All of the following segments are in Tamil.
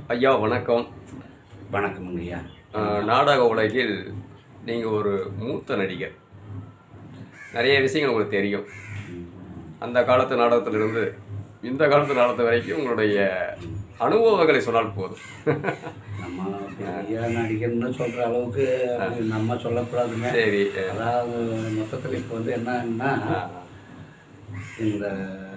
ஐயா வணக்கம் வணக்கம் ஐயா அஹ், நாடக உலகில் நீங்கள் ஒரு மூத்த நடிகர் நிறைய விஷயங்கள் உங்களுக்கு தெரியும் அந்த காலத்து நாடகத்திலிருந்து இந்த காலத்து நாடகத்து வரைக்கும் உங்களுடைய அனுபவங்களை சொன்னால் போதும் நம்ம பெரிய நடிகர்னு சொல்ற அளவுக்கு அப்படி நம்ம சொல்லக்கூடாதுங்க சரி அதாவது மொத்தத்தில் இப்போ வந்து என்னன்னா இந்த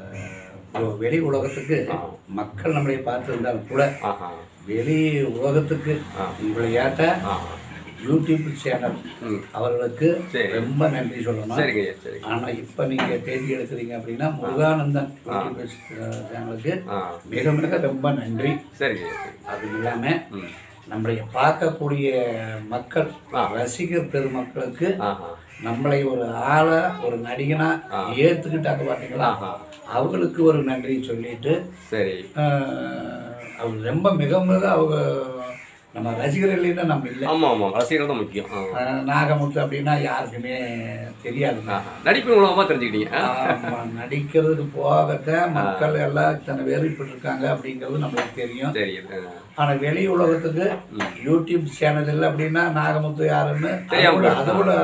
உ- வெளி உலகத்துக்கு மக்கள் நம்மளை பார்த்துருந்தாலும் கூட ஆஹா வெளி உலகத்துக்கு உங்களை ஏற்ற ஆ யூடியூப் சேனல் ம் அவர்களுக்கு சரி. ரொம்ப நன்றி சொல்லணும் சரிங்க ஐயா சரி ஆனா இப்போ நீங்க பேட்டி எடுக்கிறீங்க அப்படின்னா முருகானந்தன் யூடியூப் சேனலுக்கு ஆ மிக மிக ரொம்ப நன்றி சரிங்க ஐயா சரி அது இல்லாம ம் நம்மளை பார்க்கக்கூடிய மக்கள் ஆ. ரசிகர் பெருமக்களுக்கு ஆஹா நம்மளை ஒரு ஆளா ஒரு நடிகனா ஏத்துக்கிட்டாங்க பாத்தீங்களா ஆஹா அவங்களுக்கு ஒரு நன்றி சொல்லிட்டு சரி ஆஹ், அவங்க ரொம்ப மிக மிக அவங்க நம்ம ரசிகர்கள் இல்லைன்னா நம்ம இல்லை ஆமாம் ஆமாம் ரசிகர்கள் தான் முக்கியம் ஆ. ஆஹ், நாகமுத்து அப்படின்னா யாருக்குமே தெரியாதுங்க ஆஹா நடிப்பின் மூலமாக தெரிஞ்சுக்கிட்டீங்க ஆ? ஆமா, நடிக்கிறதுக்கு போகத்தான் மக்கள் எல்லாம் இத்தனை பேர் இப்படி இருக்காங்க அப்படிங்கிறது நம்மளுக்கு தெரியும் சரி ஆ. ஆனா வெளி உலகத்துக்கு யூடியூப் சேனல் இல்லை அப்படின்னா நாகமுத்து யாருன்னு அதை தெரியாம விட- அதை விட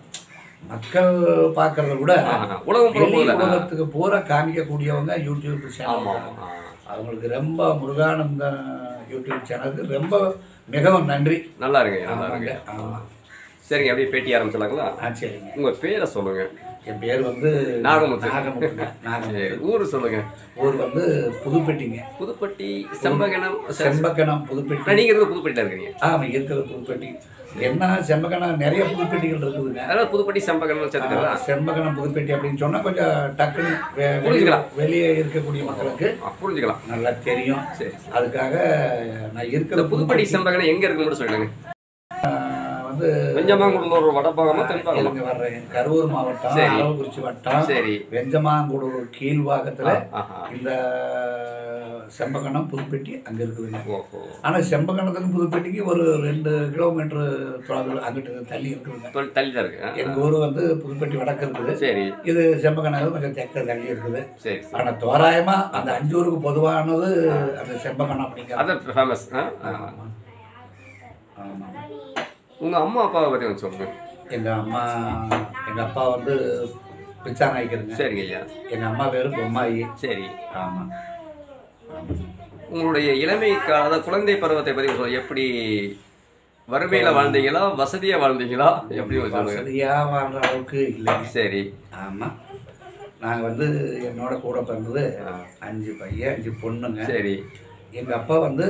மக்கள் பார்க்கறத விட ஆஹா. உலகம் புறம் வெளி போகல உலகத்துக்கு பூரா காமிக்கக்கூடியவங்க யூடியூப் சேனல் ஆமாம் ஆமாம் அவங்களுக்கு ரொம்ப முருகானந்த யூடியூப் சேனலுக்கு ரொம்ப மிகவும் நன்றி நல்லா இருங்க நல்லா இருங்க ஆமா. சரிங்க அப்படியே பேட்டி ஆரம்பிச்சலாங்களா ஆ சரிங்க உங்க பேரை சொல்லுங்க என் பேர் வந்து நாகமுத்து. நாகமுத்துங்க நாகமுத்து சரி, ஊரு சொல்லுங்க ஊர் வந்து புதுப்பட்டிங்க புதுப்பட்டி செம்பகனம் செம்பக்கணம் புதுப்பட்டி நீங்க இருக்கிறது புதுப்பட்டில இருக்கிறீங்க ஆமா இருக்கிற புதுப்பட்டி என்ன செம்பக்கணம் நிறைய புதுப்பட்டிகள் இருக்குதுங்க அதனால புதுப்பட்டி செம்பகனம் வச்சிருக்கா செம்பகணம் புதுப்பட்டி அப்படின்னு சொன்னா கொஞ்சம் டக்குன்னு வெ- வெளிய- புரிஞ்சுக்கலாம். வெளியே இருக்கக்கூடிய மக்களுக்கு புரிஞ்சுக்கலாம் நல்லா தெரியும் சரி அதுக்காக நான் இந்த இருக்கிற புதுப்பட்டி செம்பகனம் எங்க இருக்கு மட்டும் சொல்லுங்க வந்து வெஞ்சமாங்குடலூர் வடபாகமா தென்பாகமா இங்க வர்றேன் கரூர் மாவட்டம் சரி. அரவக்குறிச்சி வட்டம் சரி வெஞ்சமாங்குடூர் கீழ்வாக்கத்துல ஆஹா இந்த செம்பகணம் புதுப்பட்டி அங்க இருக்குதுங்க ஓஹோ ஆனா செம்பகணத்துக்கு புதுப்பட்டிக்கு ஒரு ரெண்டு கிலோமீட்டர் தொலைவில் அங்கிட்டு தள்ளி இருக்குதுங்க தொல் தள்ளி தான் இருக்கு ஆ? எங்க ஊர் வந்து புதுப்பட்டி வடக்கு இருக்குது சரி இது செம்பகணம் கொஞ்சம் தெற்க தள்ளி இருக்குது சரி சரி. ஆனா தோராயமா அந்த அஞ்சு ஊருக்கு பொதுவானது அந்த செம்பகணம் அப்படிங்கிற அதான் ஃபேமஸ் ஆமா. ஆமா. உங்க அம்மா அப்பாவை பத்தி கொஞ்சம் சொல்லுங்க எங்க அம்மா எங்க அப்பா வந்து பிச்சா நாய்க்கிறங்க சரிங்க ஐயா எங்க அம்மா பேரு பொம்மாயி சரி ஆமா ஆமா. உங்களுடைய இளமை கா- அதாவது குழந்தை பருவத்தை பத்தி சொல்லுங்க எப்படி வறுமையில வாழ்ந்தீங்களா வசதியா வாழ்ந்தீங்களா எப்படி கொஞ்சம் சொல்லுங்க வசதியா வாழ்ற அளவுக்கு இல்லைங்க சரி ஆமா நாங்க வந்து என்னோட கூட பிறந்தது ஆ, அஞ்சு பையன் அஞ்சு பொண்ணுங்க சரி எங்க அப்பா வந்து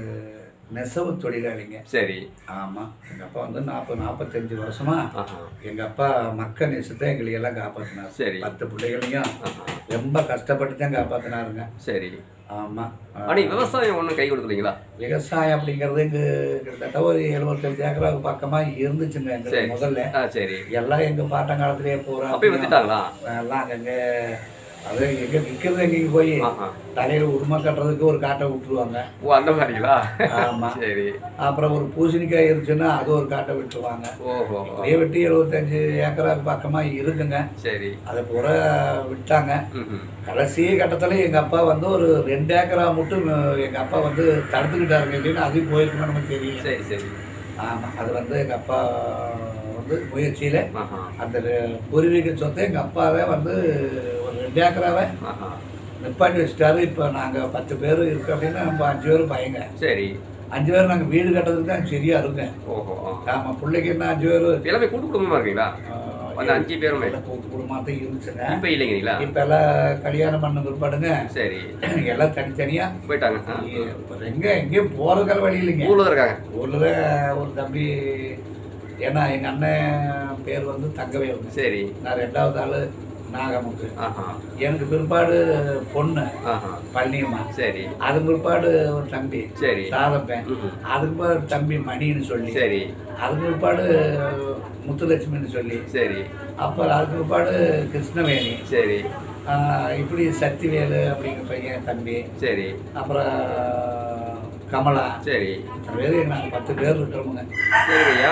நெசவு தொழிலாளிங்க சரி ஆமா எங்க அப்பா வந்து நாற்பது நாற்பத்தஞ்சு வருஷமா ஆஹா எங்க அப்பா மக்க நேசத்தை எங்களை எல்லாம் காப்பாத்தினார் சரி பத்து பிள்ளைகளையும் ஆஹா ரொம்ப கஷ்டப்பட்டு தான் காப்பாத்தினாருங்க சரி ஆமா ஆ, ஆனா விவசாயம் ஒண்ணும் கை கொடுக்கலீங்களா விவசாயம் அப்படிங்கிறது இங்க கிட்டத்தட்ட ஒரு எழுபத்தஞ்சு ஏக்கராவுக்கு பக்கமா இருந்துச்சுங்க எங்களுக்கு சரி. முதல்ல ஆ சரி எல்லாம் எங்க பாட்டங்காலத்திலேயே பூரா அப்பயே வித்துட்டாங்களா எல்லாம் அங்கங்க அது எங்க விற்கிறது எங்கேயும் போய் ஆஹா தலையில உருமா கட்டுறதுக்கு ஒரு காட்டை விட்டுருவாங்க ஓ அந்த மாதிரிங்களா ஆமா சரி அப்புறம் ஒரு பூசணிக்காய் இருந்துச்சுன்னா அது ஒரு காட்டை விட்டுருவாங்க ஓஹோ அதே வெட்டி எழுபத்தஞ்சு ஏக்கராவுக்கு பக்கமா இருக்குங்க சரி அதை பூரா விட்டாங்க ம்ஹும். கடைசி கட்டத்துல எங்க அப்பா வந்து ஒரு ரெண்டு ஏக்கரா மட்டும் அஹ், எங்க அப்பா வந்து தடுத்துக்கிட்டாருங்க இல்லைன்னா அதையும் போயிருக்குன்னு நமக்கு தெரியல சரி சரி ஆமா அது வந்து எங்க அப்பா வந்து முயற்சியில ஆஹா அந்த ரெ- பூர்வீக சொத்தை எங்க அப்பாவே வந்து ஒரு ரெண்டு ஏக்கராவை ஆஹா நிப்பாட்டி வச்சுட்டாரு இப்போ நாங்க பத்து பேர் இருக்கு அப்படின்னா நம்ம அஞ்சு பேர் பையங்க சரி அஞ்சு பேர் நாங்க வீடு கட்டுறதுக்கு தான் சரியா இருக்கேன் ஓஹோ ஆ. ஆமா பிள்ளைக்கு என்ன அஞ்சு பேர் இப்ப எல்லாமே கூட்டு குடும்பமா இருக்கீங்களா அந்த அஞ்சு பேருமே கூட்டு குடும்பமாக இருந்துச்சுங்க இப்ப இல்லைங்களா இப்ப எல்லாம் கல்யாணம் பண்ண பிற்பாடுங்க சரி எல்லாம் தனித்தனியா போயிட்டாங்க ஆ. இப்ப எங்க எங்கேயும் போறதுக்கால வழி இல்லைங்க ஊர்ல தான் இருக்காங்க ஊர்ல ஒரு தம்பி ஏன்னா எங்க அண்ணன் பேர் வந்து தங்கவேலுங்க சரி நான் ரெண்டாவது ஆளு நாகமுத்து ஆஹா எனக்கு பிற்பாடு பொண்ணு ஆஹா பழனியம்மா சரி அது பிற்பாடு ஒரு தம்பி சரி சாதப்பேன் ம்ஹும். அதுக்கு பிற்பாடு தம்பி மணின்னு சொல்லி சரி அதுக்கு பிற்பாடு முத்துலட்சுமின்னு சொல்லி சரி அப்புறம் அதுக்கு பிற்பாடு கிருஷ்ணவேணி சரி ஆஹ் இப்படி சக்திவேலு அப்படிங்கிற பையன் தம்பி சரி அப்புறம் கமலா சரி வேறு நாங்கள் பத்து பேர் இருக்கிறோமுங்க சரிங்கய்யா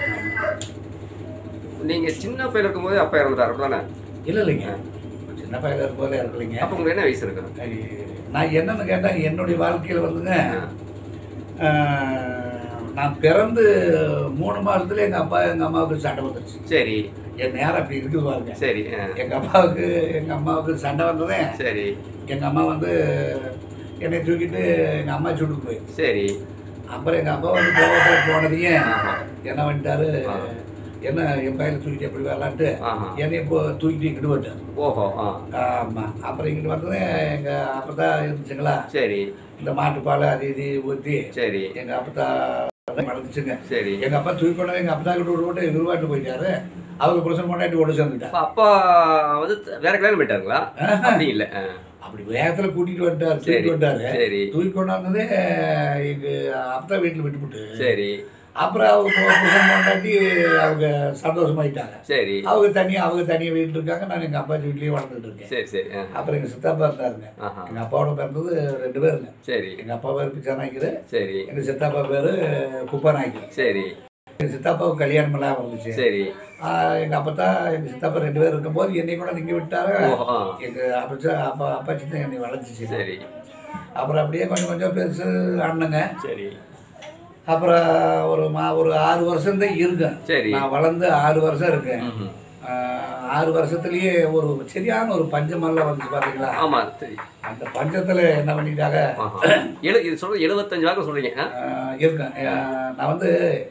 நீங்க சின்ன பையன் இருக்கும்போது அப்பா இறந்துட்டாரு அப்படிதானே இல்லை இல்லைங்க சின்ன பையன் இருக்கும்போதே இருக்கலைங்க அப்ப உங்களுக்கு என்ன வயசு இருக்கு நான் என்னன்னு கேட்டால் என்னுடைய வாழ்க்கையில் வந்துங்க ஆஹ், நான் பிறந்து மூணு மாசத்துல எங்க அப்பா எங்க அம்மாவுக்கு சண்டை வந்துருச்சு சரி என் நேரம் அப்படி இருக்குது பாருங்க சரி ஆ, எங்க அப்பாவுக்கு எங்க அம்மாவுக்கு சண்டை வந்ததே சரி எங்க அம்மா வந்து என்னை தூக்கிட்டு எங்க அம்மா சுட்டுக்கு போயிடுச்சு சரி அப்புறம் எங்க அப்பா வந்து கோவத்தில் போனதையும் ஆஹா. என்ன பண்ணிட்டாரு ஆ. என்ன என் பையனை தூக்கிட்டு எப்படி வரலான்ட்டு ஆஹா என்னை இப்போ தூக்கிட்டு இங்கிட்டு வந்துட்டார் ஓஹோ ஆ ஆமாம் அப்புறம் இங்கிட்டு வந்தது எங்கள் அப்பத்தா இருந்துச்சுங்களா சரி இந்த மாட்டுப்பால் அது இது ஊற்றி சரி எங்கள் அப்பத்தா வளர்ந்துச்சுங்க சரி எங்கள் அப்பா தூக்கி கொண்டு எங்கள் அப்பத்தா கிட்ட விட்டு போட்டு விருவாட்டு போயிட்டாரு அவங்க புருஷன் கொண்டாட்டி ஒன்று சேர்ந்துட்டார் அப்ப அப்பா வந்து வேற கல்யாணம் போயிட்டாருங்களா அப்படி இல்லை ஆ, அப்படி வேகத்தில் கூட்டிகிட்டு வந்துட்டார் சரி தூக்கிட்டு வந்துட்டாரு சரி தூக்கி கொண்டாந்ததே எங்கள் அப்பத்தா வீட்டில் விட்டுவிட்டு சரி அப்புறம் அவங்க பு- புருஷன் கொண்டாட்டி அவங்க சந்தோஷமாயிட்டாங்க சரி அவங்க தனியாக அவங்க தனியாக வீட்டில் இருக்காங்க நான் எங்கள் அப்பா வீட்லேயே வளர்ந்துட்டு இருக்கேன் சரி சரி ஆ, அப்புறம் எங்கள் சித்தப்பா இருந்தாருங்க ஆஹா எங்கள் அப்பாவோட பிறந்தது ரெண்டு பேருங்க சரி எங்கள் அப்பா பேர் பிச்சா நாய்க்கர் சரி எங்கள் சித்தப்பா பேர் குப்பா நாய்க்கர் சரி எங்கள் சித்தப்பாவுக்கு கல்யாணம் எல்லாம் இருந்துச்சு சரி எங்கள் அப்பத்தா எங்கள் சித்தப்பா ரெண்டு பேர் இருக்கும்போது என்னை கூட இங்கே விட்டாரு ஓஹோ ஆ, எங்கள் அப்பச்சா அப்பா அப்பாச்சி தான் என்னை வளர்த்துச்சு சரி அப்புறம் அப்படியே கொஞ்சம் கொஞ்சம் பெருசு அண்ணங்க சரி அப்புறம் ஒரு மா ஒரு ஆறு வருஷம் தான் இருக்கேன் சரி நான் வளர்ந்து ஆறு வருஷம் இருக்கேன் ம்ஹும். ஆஹ் ஆறு வருஷத்துலயே ஒரு சரியான ஒரு பஞ்சமெல்லாம் வந்துச்சு பாத்தீங்களா ஆமா சரி அந்த பஞ்சத்துல என்ன பண்ணிட்டாங்க ஆஹா. எழு இது சொல்றது எழுபத்தஞ்சு வாக்கு சொல்றீங்க ஆ? ஆஹ் இருக்கேன் ஆஹ் நான் வந்து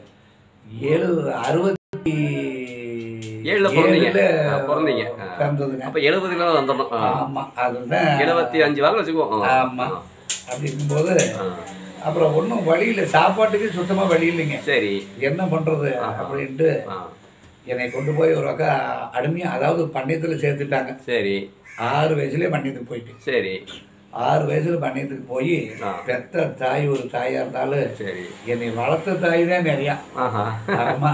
ஏழு அறுபத்தி ஏழுல பிறந்தீங்க ஏழுல ஆ, பிறந்தீங்க ஆ. பிறந்ததுங்க அப்ப எழுபதுல தான் வந்துடணும் ஆ. ஆமா அதுதான் எழுபத்தி அஞ்சு வாக்கு வச்சுக்குவோம் ஆ. ஆமா. அப்படி இருக்கும்போது ஆ. அப்புறம் ஒன்றும் வழி இல்லை சாப்பாட்டுக்கு சுத்தமா வழி இல்லைங்க சரி என்ன பண்றது ஆஹா. அப்படின்ட்டு ஆ. என்னை கொண்டு போய் ஒரு அக்கா அடிமையா அதாவது பண்ணையத்துல சேர்த்துட்டாங்க சரி ஆறு வயசுலயே பண்ணையத்துக்கு போயிட்டு சரி ஆறு வயசுல பண்ணையத்துக்கு போய் ஆ. பெத்த தாய் ஒரு தாயா இருந்தாலும் சரி என்னை வளர்த்த தாய் தான் நிறையா ஆஹா ஆமா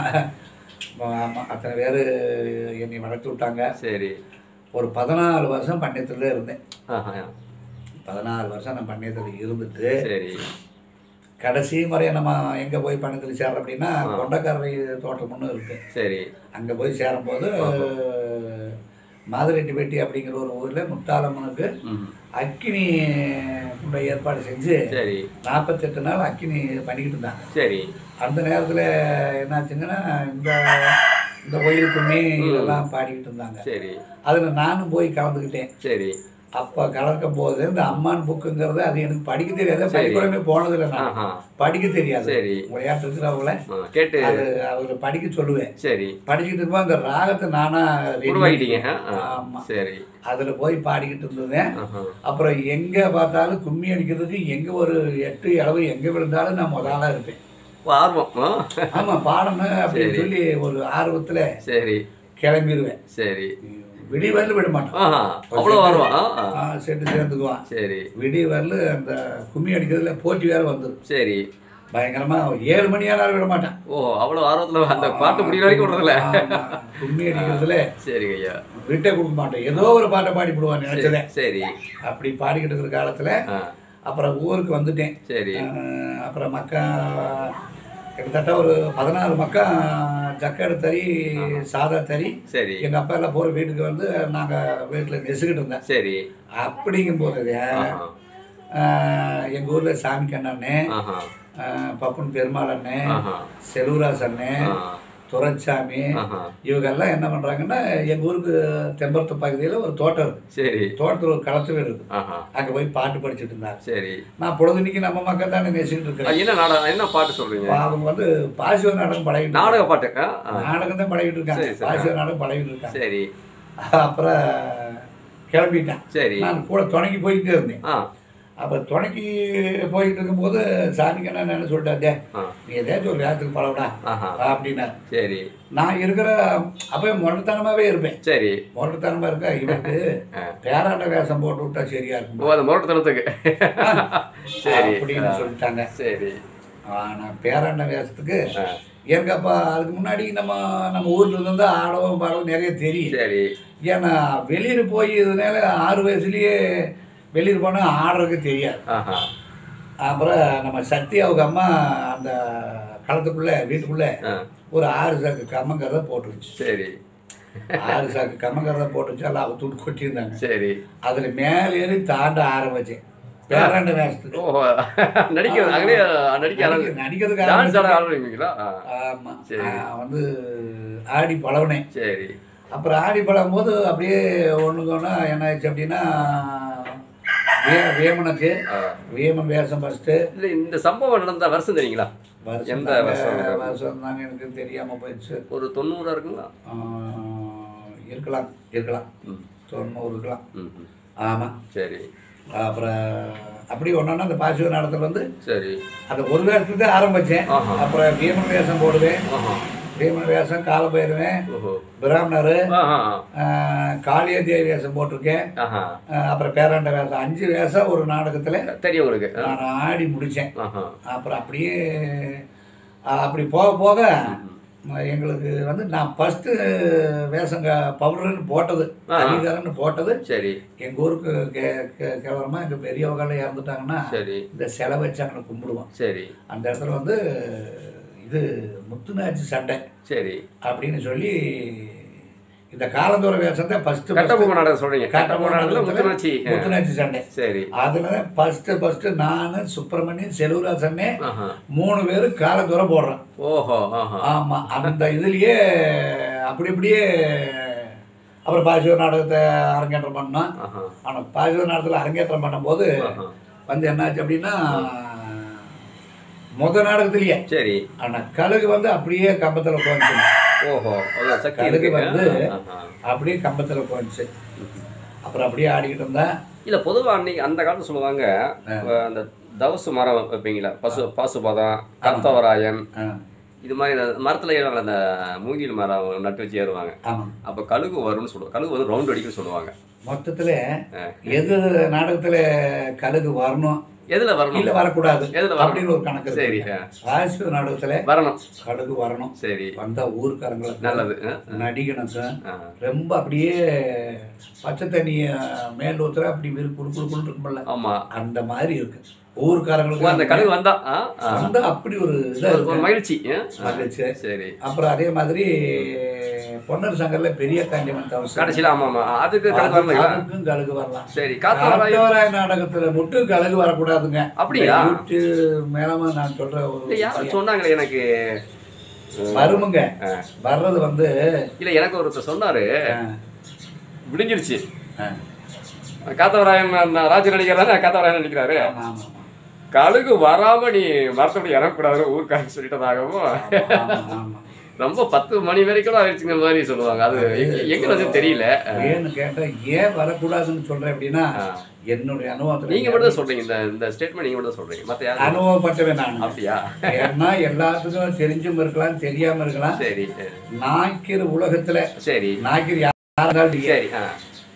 ஆமா அத்தனை பேர் என்னை வளர்த்து விட்டாங்க சரி ஒரு பதினாலு வருஷம் பண்ணையத்துல இருந்தேன் ஆஹா பதினாலு வருஷம் நான் பண்ணையத்தில் இருந்துட்டு சரி கடைசி முறையை நம்ம எங்கே போய் பண்ணத்தில் சேர்றோம் அப்படின்னா ஆ. கொண்டக்கரை தோட்டம்னு இருக்கு சரி அங்கே போய் சேரும்போது மாதிரெட்டிப்பேட்டி அப்படிங்கிற ஒரு ஊரில் முத்தாலம்மனுக்கு ம் அக்கினி குண்ட ஏற்பாடு செஞ்சு சரி நாற்பத்தெட்டு நாள் அக்கினி பண்ணிக்கிட்டு இருந்தாங்க சரி அந்த நேரத்தில் என்னாச்சுங்கன்னா இந்த இந்த கோயில் கும்மி இதெல்லாம் பாடிக்கிட்டு இருந்தாங்க சரி அதில் நானும் போய் கலந்துக்கிட்டேன் சரி அப்போ கலக்கும் போது இந்த அம்மான் புக்குங்கிறது அது எனக்கு படிக்க தெரியாது சரி. பள்ளிக்கூடமே போனதில்லை நான் ஆஹா படிக்க தெரியாது சரி விளையாட்டு இருக்கிறவங்கள ஆ, கேட்டு அது அவர் படிக்க சொல்லுவேன் சரி படிச்சுட்டு இருக்கும்போது அந்த ராகத்தை நானா ready உருவாக்கிட்டீங்க ஆ? ஆ. ஆமா. சரி அதுல போய் பாடிக்கிட்டு இருந்தேன் ஆஹா. அப்புறம் எங்க பார்த்தாலும் கும்மி அடிக்கிறதுக்கு எங்க ஒரு எட்டு அளவு எங்க விழுந்தாலும் நான் முதலா இருப்பேன் ஓ, ஆர்வம் ஆ? ஆமா பாடணும் அப்படின்னு சரி. சொல்லி ஒரு ஆர்வத்துல சரி கிளம்பிடுவேன் சரி விடிய வரல விட மாட்டோம் ஆஹா அவ்வளோ ஆர்வம் ஆ? ஆ. ஆ, செட்டு சேர்ந்துக்குவான் சரி விடிய வரல அந்த கும்மி அடிக்கிறதுல போட்டி வேற வந்துடும் சரி பயங்கரமா ஏழு மணி ஆனாலும் விட மாட்டான் ஓ அவ்வளோ ஆர்வத்தில் அந்த பாட்டு முடிகிற வரைக்கும் விடுறதில்ல ஆமா. கும்மி அடிக்கிறதுல சரிங்க ஐயா விட்டே கொடுக்க மாட்டேன் ஏதோ ஒரு பாட்டை பாடி போடுவான் நினைச்சதே சரி அப்படி பாடிக்கிட்டு இருக்கிற காலத்துல ஆ அப்புறம் ஊருக்கு வந்துட்டேன் சரி அஹ் அப்புறம் மக்கா கிட்டத்தட்ட ஒரு பதினாறு மக்கா ஜக்கடை தறி சாதா தறி சரி எங்க அப்பா எல்லாம் போற வீட்டுக்கு வந்து நாங்க வீட்டுல நெசுக்கிட்டு இருந்தேன் சரி அப்படிங்கும் போது ஆஹா எங்க ஊர்ல சாமி கண்ணண்ணே ஆஹா பப்புன் பெருமாள் அண்ணே ஆஹா செல்வராஜ் அண்ணே ஆ. துரைச்சாமி ஆஹா இவங்கெல்லாம் என்ன பண்றாங்கன்னா எங்க ஊருக்கு தெம்பரத்து பகுதியில ஒரு தோட்டம் இருக்கு சரி தோட்டத்தில் ஒரு களத்து வீடு இருக்கு ஆஹா அங்க போய் பாட்டு படிச்சுட்டு இருந்தாங்க சரி நான் பொழுதுனிக்கு நம்ம மக்கள் தானே நேசிக்கிட்டு ஆ, இருக்கிறேன் என்ன நாடகம் என்ன பாட்டு சொல்றீங்க அவங்க வந்து பாசிவ நாடகம் பழகிட்டு நாடக பாட்டு ஆ? ஆ. நாடகம் தான் பழகிட்டு இருக்காங்க சரி, சரி. பாசிவ நாடகம் பழகிட்டு இருக்காங்க சரி அப்புறம் கிளம்பிட்டேன் சரி நான் கூட துணைக்கு போயிட்டே இருந்தேன் ஆ அப்போ துணைக்கு போயிட்டு இருக்கும்போது சாமிக்கு என்ன என்ன சொல்லிட்டாரு ஆ நீ ஏதாச்சும் ஒரு நேரத்துக்கு பழவிடா ஆஹா அப்படின்னாரு சரி நான் இருக்கிற அப்போ முரட்டுத்தனமாவே இருப்பேன் சரி முரட்டுத்தனமா இருக்க இவருக்கு ஆ. பேராண்ட வேஷம் போட்டு விட்டா சரியா ஓ இருக்கும் அந்த முரட்டுத்தனத்துக்கு சரி அப்படின்னு ஆ. சொல்லிட்டாங்க சரி ஆனால் பேராண்ட வேஷத்துக்கு ஆ. எனக்கு அப்போ அதுக்கு முன்னாடி நம்ம நம்ம ஊர்ல இருந்து ஆடவும் பாடவும் நிறைய தெரியும் சரி ஏன்னா வெளியூர் போய் இதனால ஆறு வயசுலயே வெளியூர் போனால் ஆடுறதுக்கு தெரியாது ஆஹா அப்புறம் நம்ம சக்தி அவங்க அம்மா அந்த களத்துக்குள்ள வீட்டுக்குள்ள ஆ ஒரு ஆறு சாக்கு கம்மங்கரை போட்டுருச்சு சரி ஆறு சாக்கு கம்மங்கரை போட்டுருச்சு எல்லாம் அவ தூட்டு கொட்டியிருந்தாங்க சரி அதில் மேலே ஏறி தாண்ட ஆரம்பிச்சேன் பேராண்ட வேஷத்துக்கு ஓஹோ நடிக்கிறது அங்கே நடிக்க ஆரம்பி நடிக்கிறதுக்கு டான்ஸ் ஆட ஆரம்பிச்சு- ஆரம்பிங்களா ஆ, ஆமா சரி. நான் வந்து ஆடி பழவினேன் சரி அப்புறம் ஆடி பழகும் போது அப்படியே ஒண்ணுக்கு ஒன்றா என்ன ஆயிடுச்சு அப்படின்னா வே வேமனுக்கு ஆ. வேமன் வேஷம் ஃபஸ்ட்டு இல்லை இந்த சம்பவம் நடந்த வருஷம் தெரியுங்களா வருஷம் எந்த தாங்க, வருஷம்? வருஷம் தாங்க எனக்கு தெரியாம போயிடுச்சு ஒரு தொண்ணூறா இருக்குங்களா ஆஹ், இருக்கலாம் இருக்கலாம் ம் தொண்ணூறு இருக்கலாம் ம் ம். ஆமாம் சரி அப்புறம் அப்படி ஒன்றா அந்த பாசிவ நடத்துல வந்து சரி அந்த ஒரு வேஷத்துக்கு தான் ஆரம்பித்தேன் ஆஹா. அப்புறம் வீமன் வேஷம் போடுவேன் ஆஹா வீமன் வேஷம் கால போயிடுவேன் ஓஹோ பிராமணர் ஆஹா காளியதேவி வேஷம் போட்டிருக்கேன் ஆஹா ஆஹ் அப்புறம் பேராண்ட வேஷம் அஞ்சு வேஷம் ஒரு நாடகத்தில் தெரியும் உங்களுக்கு ஆ. நான் ஆடி முடித்தேன் ஆஹா அப்புறம் அப்படியே ஆஹ் அப்படி போக போக எங்களுக்கு வந்து நான் ஃபஸ்ட்டு வேஷங்க பவுடர்னு போட்டது ஆ. அங்கீகாரம்னு போட்டது சரி எங்கள் ஊருக்கு கே கே கிழவரமாக எங்கள் பெரியவங்களாம் இறந்துட்டாங்கன்னா சரி இந்த சிலை வச்சு அங்கே கும்பிடுவோம் சரி அந்த இடத்துல வந்து இது முத்துநாச்சி சண்டை சரி அப்படின்னு சொல்லி இந்த காலந்தோற வேஷம் தான் ஃபஸ்ட்டு கட்டபொம்மன் நாடகம் சொல்றீங்க கட்டபொம்மன் நாடகத்தில் முத்துநாச்சி ஆ. முத்துநாச்சி சண்டை சரி அதில் தான் ஃபஸ்ட்டு ஃபஸ்ட்டு நான் சுப்பிரமணியன் செல்வராசன்னே ஆஹா மூணு பேரும் காலந்தோற போடுறோம் ஓஹோ ஆஹா ஆமாம் அந்த இதுலேயே அப்படி அப்படியே அப்புறம் பாசிவ நாடகத்தை அரங்கேற்றம் பண்ணோம் ஆஹா ஆனால் பாசிவ நாடகத்தில் அரங்கேற்றம் பண்ணும்போது ஆஹா வந்து என்னாச்சு அப்படின்னா முத நாடகத்திலேயே சரி ஆனால் கழுகு வந்து அப்படியே கம்பத்தில் உட்காந்துச்சு ஓஹோ அதான் சக்தி கழுகு இருக்கு வந்து ஆஹா. அப்படியே கம்பத்தில் உட்காந்துச்சு அப்புறம் அப்படியே ஆடிக்கிட்டு இருந்தேன் இல்ல பொதுவா அன்னைக்கு அந்த காலத்துல சொல்லுவாங்க அஹ், அந்த தவசு மரம் வைப்பீங்களா பசு பாசுபதம் கர்த்தவராயன் ஆ இது மாதிரி இந்த மரத்துல ஏறுவாங்க அந்த மூங்கில் மரம் நட்டு வச்சு ஏறுவாங்க ஆமாம் அப்ப கழுகு வரும்னு சொல்லுவாங்க கழுகு வந்து ரவுண்ட் அடிக்கும்னு சொல்லுவாங்க மொத்தத்தில் எது நாடகத்தில் கழுகு வரணும் எதுல வரணும் இல்லை வரக்கூடாது எதுல வரணும் அப்படின்னு ஒரு கணக்கு சரி இருக்கு ஆ. பாசிவ நாடகத்தில் வரணும் கழுகு வரணும் சரி வந்தா ஊர்க்காரங்களுக்கு நல்லது ஆ, நடிகனுக்கு ஆ. ரொம்ப அப்படியே பச்சை தண்ணிய மேல் ஊத்துற அப்படி விரு குடு குடு குடு இருக்கும்ல ஆமா அந்த மாதிரி இருக்கு ஓ, அந்த ஊர்க்காரங்களுக்கு கழுகு வந்தா ஆ, ஆ. வந்து அப்படி ஒரு இதாக ஒரு- ஒரு இருக்கு மகிழ்ச்சி ஆ, ஆ. மகிழ்ச்சி. சரி அப்புறம் அதே மாதிரி பொன்னர் சங்கர்ல பெரிய காண்டியமன் தவசம் கடைசியில ஆமா ஆமா அதுக்கு கழுகு வரணுங்களா அதுக்கும் கழுகு வரலாம் சரி காத்தவராயன் காத்தவராய நாடகத்துல மட்டும் கழுகு வரக்கூடாதுங்க அப்படியா? யூடியூப் மேலமா நான் சொல்ற ஒரு இல்ல யாரும் சொன்னாங்களே எனக்கு வருமுங்க ஆ. வர்றது வந்து இல்ல எனக்கு ஒருத்தர் சொன்னாரு ஆ, விடிஞ்சிருச்சு ஆ, காத்தவராயன் அந்த ராஜ நடிகர் தானே காத்தவராயன் நடிக்கிறாரு ஆமா, ஆமா, கழுகு வராம நீ மரத்தபடி இறங்கக்கூடாது ஊருக்காரங்க சொல்லிட்டதாகவும் ஆமா, ஆமா. ரொம்ப பத்து மணி வரைக்கும் ஆயிடுச்சுங்கிற மாதிரி சொல்லுவாங்க அது எங்க- எங்க வந்து தெரியல ஏன்னு கேட்டா ஏன் வரக்கூடாதுன்னு சொல்றேன் அப்படின்னா ஆ. என்னுடைய அனுபவத்துல நீங்க மட்டும் தான் சொல்றீங்க இந்த இந்த ஸ்டேட்மெண்ட் நீங்க மட்டும் தான் சொல்றீங்க மத்த யாரும் அனுபவப்பட்டவன் நான் அப்படியா ஏன்னா எல்லாத்துக்கும் தெரிஞ்சும் இருக்கலாம் தெரியாம இருக்கலாம் சரி நாய்க்கிற உலகத்துல சரி நாய்க்கிற யாரா இருந்தாலும் சரி ஆ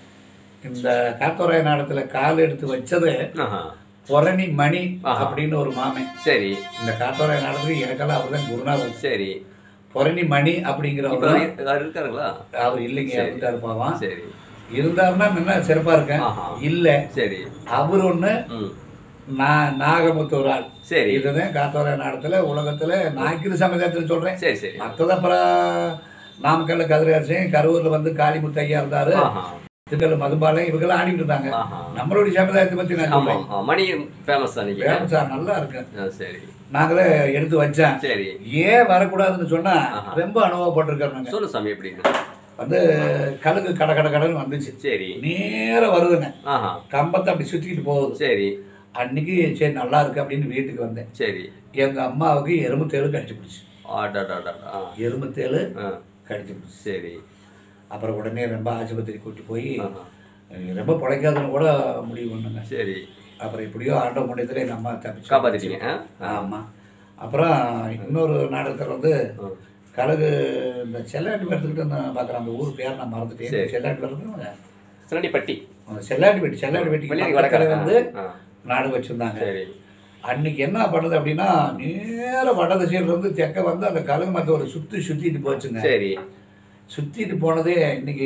இந்த காத்தோராய நாடகத்துல கால் எடுத்து வச்சது ஆஹா. பொரணி மணி ஆஹா. அப்படின்னு ஒரு மாமன் சரி இந்த காத்தோராய நாடகத்துக்கு எனக்கெல்லாம் அவர் தான் குருநாதர் சரி பொரணி மணி அப்படிங்கிறவர் இப்ப தான் யாரும் இருக்காருங்களா அவர் இல்லைங்க சரி. இறந்துட்டாரு பாவம் சரி இருந்தாருன்னா முன்ன சிறப்பா இருக்கேன் ஆஹா. இல்ல சரி அவர் ஒண்ணு ம் நான் நாகமுத்தூர் ஆள் சரி இதுதான் காத்தோராய நாடகத்துல உலகத்துல நாய்க்கிற சமுதாயத்துல சொல்றேன் சரி சரி மற்றது அப்புறம் நாமக்கல்ல கதிரரசன் கரூர்ல வந்து காளிமுத்து ஐயா இருந்தாரு ஆஹா திருக்கல் மதுபாலன் இவங்கெல்லாம் ஆடிட்டு இருந்தாங்க ஆஹா நம்மளுடைய சமுதாயத்தை பத்தி நான் ஆமா சொல்றேன் ஆமா. மணி ஃபேமஸ் தான் நீங்க வேணும் சார் நல்லா இருக்கு ஆ, சரி நாங்களே எடுத்து வச்சேன் சரி ஏன் வரக்கூடாதுன்னு சொன்னா ஆஹா. ரொம்ப அனுபவப்பட்டிருக்கோம் நாங்க சொல்லு சாமி எப்படின்னு வந்து கழுகு கட கட கடன்னு வந்துச்சு சரி நேரா வருதுங்க ஆஹா கம்பத்தை அப்படி சுத்திக்கிட்டு போகுது சரி அன்னைக்கு சரி நல்லா இருக்கு அப்படின்னு வீட்டுக்கு வந்தேன் சரி எங்க அம்மாவுக்கு எறும்பு தேளு கடிச்சு பிடிச்சு ஆடாடாடா ஆ எறும்பு தேளு ஆ கடிச்சு பிடிச்சு சரி அப்புறம் உடனே ரொம்ப ஆஸ்பத்திரி கூட்டி போய் ஆஹா. ரொம்ப பிழைக்காதுன்னு கூட முடிவு பண்ணுங்க சரி அப்புறம் எப்படியோ ஆண்ட முடியத்துல எங்கள் அம்மா தப்பிச்சு காப்பாத்திட்டீங்க ஆ? ஆமாம் அப்புறம் இன்னொரு நாடகத்தில் வந்து ஆ. கழுகு இந்த செல்லாட்டி எடுத்துக்கிட்டு நான் பார்க்குறேன் அந்த ஊர் பேர் நான் மறந்துட்டேன் சரி. செல்லாட்டி வரது சிலண்டிப்பட்டி செல்லாட்டி வெட்டி செல்லாட்டி வெள்ளியடி வெட்டி வடக்கரை வந்து ஆ, நாடகம் வச்சுருந்தாங்க சரி அன்னைக்கு என்ன பண்ணுது அப்படின்னா நேர வட திசையிலிருந்து தெக்க வந்து அந்த கழுகு மத்த ஒரு சுற்றி சுற்றிட்டு போச்சுங்க சரி சுற்றிட்டு போனதே இன்னைக்கு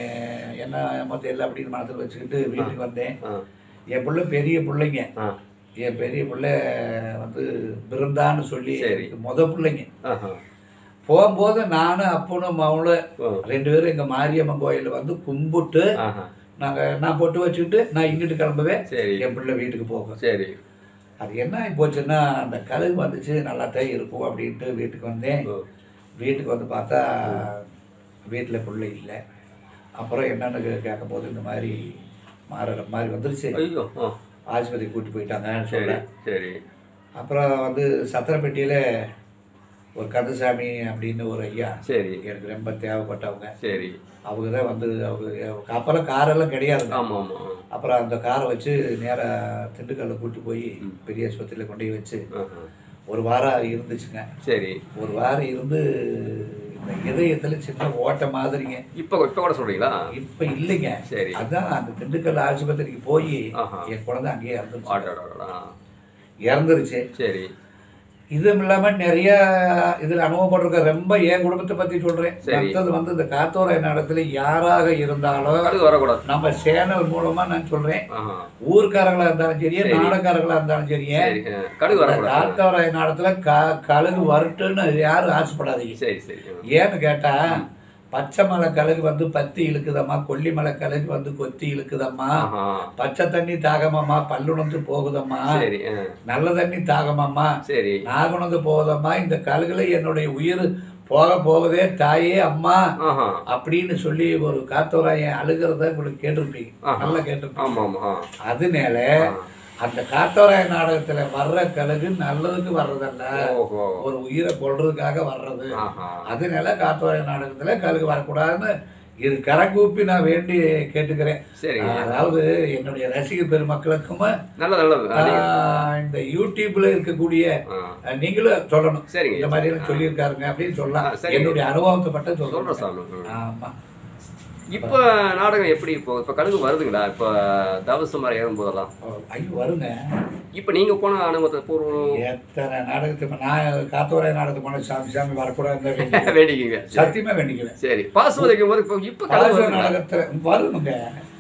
என்ன மொத்தம் இல்லை அப்படின்னு மனசில் வச்சுக்கிட்டு வீட்டுக்கு வந்தேன் ஆ என் பிள்ளை பெரிய பிள்ளைங்க ஆ என் பெரிய பிள்ளை வந்து பிறந்தான்னு சொல்லி சரி. முத பிள்ளைங்க ஆஹா போகும்போது நானும் அப்பனும் மவளும் ஓ ரெண்டு பேரும் எங்கள் மாரியம்மன் கோயிலில் வந்து கும்பிட்டு ஆஹா நாங்கள் நான் பொட்டு வச்சுக்கிட்டு நான் இங்கிட்டு கிளம்புவேன் சரி என் பிள்ளை வீட்டுக்கு போகும் சரி அது என்ன ஆகி போச்சுன்னா அந்த கழுகு வந்துச்சு நல்லா தான் இருக்கும் அப்படின்ட்டு வீட்டுக்கு வந்தேன் ஓ, வீட்டுக்கு வந்து பார்த்தா வீட்டில் பிள்ளை இல்லை அப்புறம் என்னன்னு கே- கேட்க போது இந்த மாதிரி மாறுற மாதிரி வந்துருச்சு ஐயோ ஆ ஆஸ்பத்திரி கூட்டி போயிட்டாங்கன்னு சரி சொல்ல சரி அப்புறம் வந்து சத்திரப்பட்டியில் ஒரு கந்தசாமி அப்படின்னு ஒரு ஐயா சரி எனக்கு ரொம்ப தேவைப்பட்டவங்க சரி அவங்க தான் வந்து அவங்க அப்போல்லாம் காரெல்லாம் கிடையாது ஆமாம் ஆமாம் அப்புறம் அந்த காரை வச்சு நேராக திண்டுக்கல்ல கூட்டி போய் பெரிய ஆஸ்பத்திரியில் கொண்டு போய் வச்சு ஆஹா. ஒரு வாரம் இருந்துச்சுங்க சரி ஒரு வாரம் இருந்து இந்த இதயத்தில் சின்ன ஓட்ட மாதிரிங்க இப்போ இப்போ கூட சொல்கிறீங்களா இப்போ இல்லைங்க சரி அதான் அந்த திண்டுக்கல் ஆஸ்பத்திரிக்கு போய் ஆஹா. என் குழந்தை அங்கேயே இறந்துருச்சு ஆட்டோடா இறந்துருச்சு சரி இதுவும் இல்லாமல் நிறைய இதில் அனுபவப்பட்டிருக்க ரொம்ப என் குடும்பத்தை பற்றி சொல்கிறேன் சரி. மற்றது வந்து இந்த காத்தோரை நடத்துல யாராக இருந்தாலும் கடுகு வரக்கூடாது நம்ம சேனல் மூலமா நான் சொல்றேன் ஆஹா ஊர்க்காரங்களா இருந்தாலும் சரி சரி. நாடகாரங்களா இருந்தாலும் சரி சரி ஆ, கடுகு வரக்கூடாது காத்தவராய நாடத்துல க கழுகு வரட்டுன்னு யாரும் ஆசைப்படாதீங்க சரி சரி ஆ. ஏன்னு கேட்டா பச்சை மலை கழுகு வந்து பத்தி இழுக்குதம்மா கொல்லிமலை கழுகு வந்து கொத்தி இழுக்குதம்மா ஆஹா பச்சை தண்ணி தாகமாம்மா பல்லுணர்ந்து போகுதம்மா சரி ஆ, நல்ல தண்ணி தாகமாம்மா சரி நாகுணர்ந்து போகுதம்மா இந்த கழுகுல என்னுடைய உயிர் போக போகுதே தாயே அம்மா ஆஹா அப்படின்னு சொல்லி ஒரு காத்தோராயன் அழுகிறத உங்களுக்கு கேட்டிருப்பீங்க ஆஹா. நல்லா கேட்டிருப்பீங்க ஆமாம் ஆமாம் அதனால ஆ அந்த காத்தோராய நாடகத்துல வர்ற கழுகு நல்லதுக்கு வர்றதல்ல ஓஹோ ஒரு உயிரை கொல்றதுக்காக வர்றது ஆஹா அதனால காத்தோராய நாடகத்துல கழுகு வரக்கூடாதுன்னு இது கரங்கூப்பி நான் வேண்டி கேட்டுக்கிறேன் சரிங்க அதாவது என்னுடைய ரசிகர் பெருமக்களுக்கும் நல்லது நல்லது ஆ, நீங்க- ஆஹ், இந்த யூடியூப்ல இருக்கக்கூடிய ஆ, அஹ், நீங்களும் சொல்லணும் சரிங்க இந்த மாதிரி எல்லாம் சொல்லியிருக்காருங்க அப்படின்னு சொல்லலாம் ஆ, சரிங்க. என்னுடைய அனுபவத்தை பட்ட சொல்கிறேன் சொல்றேன் சாமி ம். ஆமா இப்போ நாடகம் எப்படி இப்போ இப்போ கடுகு வருதுங்களா இப்போ தவசு மாதிரி ஏறும் போதெல்லாம் ஐயோ வருங்க இப்போ நீங்கள் போன அனுபவத்தை பூர்வம் எத்தனை நாடகத்துக்கு இப்ப நான் காத்தோரை நாடகத்துக்கு போன சாமி சாமி வரக்கூடாது வேண்டிக்கிங்க சரி. சத்தியமா வேண்டிக்குவேன் சரி பாசு வைக்கும் போது இப்போ இப்போ கடுகு காசு வருதுங்களா? நாடகத்துல வருமுங்க